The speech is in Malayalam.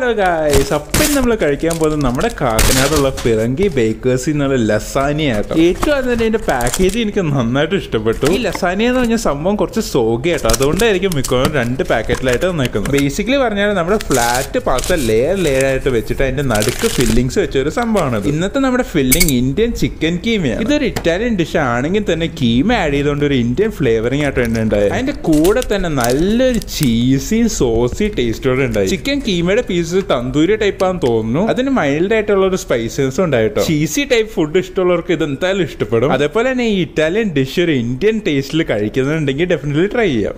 ഹലോ ഗായ്സ് അപ്പം നമ്മൾ കഴിക്കാൻ പോകുന്നത് നമ്മുടെ കാക്കനാടുള്ള ഫിറങ്കി ബേക്കേഴ്സിൽ നിന്നുള്ള ലസാനിയ ആട്ടോ ഏറ്റവും ആദ്യം തന്നെ ഇതിന്റെ പാക്കേജ് എനിക്ക് നന്നായിട്ട് ഇഷ്ടപ്പെട്ടു ഈ ലസാനിയ എന്ന് പറഞ്ഞ സംഭവം കുറച്ച് സോഗി ആട്ടോ അതുകൊണ്ടായിരിക്കും മിക്കവാറും രണ്ട് പാക്കറ്റിലായിട്ട് നിൽക്കുന്നത് ബേസിക്കലി പറഞ്ഞാൽ നമ്മുടെ ഫ്ലാറ്റ് പാസ്ത ലെയർ ലെയർ ആയിട്ട് വെച്ചിട്ട് അതിന്റെ നടുക്ക് ഫില്ലിങ്സ് വെച്ച ഒരു സംഭവമാണ് ഇന്നത്തെ നമ്മുടെ ഫില്ലിംഗ് ഇന്ത്യൻ ചിക്കൻ കീമയാണ് ഇതൊരു ഇറ്റാലിയൻ ഡിഷ് ആണെങ്കിൽ തന്നെ കീമ ആഡ് ചെയ്തുകൊണ്ട് ഒരു ഇന്ത്യൻ ഫ്ലേവറിംഗ് ആയിട്ട് തന്നെ ഉണ്ടായി അതിന്റെ കൂടെ തന്നെ നല്ലൊരു ചീസി സോസി ടേസ്റ്റോടെ ഉണ്ടായി ചിക്കൻ കീമയുടെ പീസസ് തന്തൂരി ടൈപ്പ് ആണെന്ന് തോന്നുന്നു അതിന് മൈൽഡ് ആയിട്ടുള്ള ഒരു സ്പൈസസ് ഉണ്ടായിട്ടോ ചീസി ടൈപ്പ് ഫുഡ് ഇഷ്ടമുള്ളവർക്ക് ഇത് എന്തായാലും ഇഷ്ടപ്പെടും അതേപോലെ തന്നെ ഈ ഇറ്റാലിയൻ ഡിഷ് ഒരു ഇന്ത്യൻ ടേസ്റ്റിൽ കഴിക്കുന്നുണ്ടെങ്കിൽ ഡെഫിനറ്റ്ലി ട്രൈ ചെയ്യാം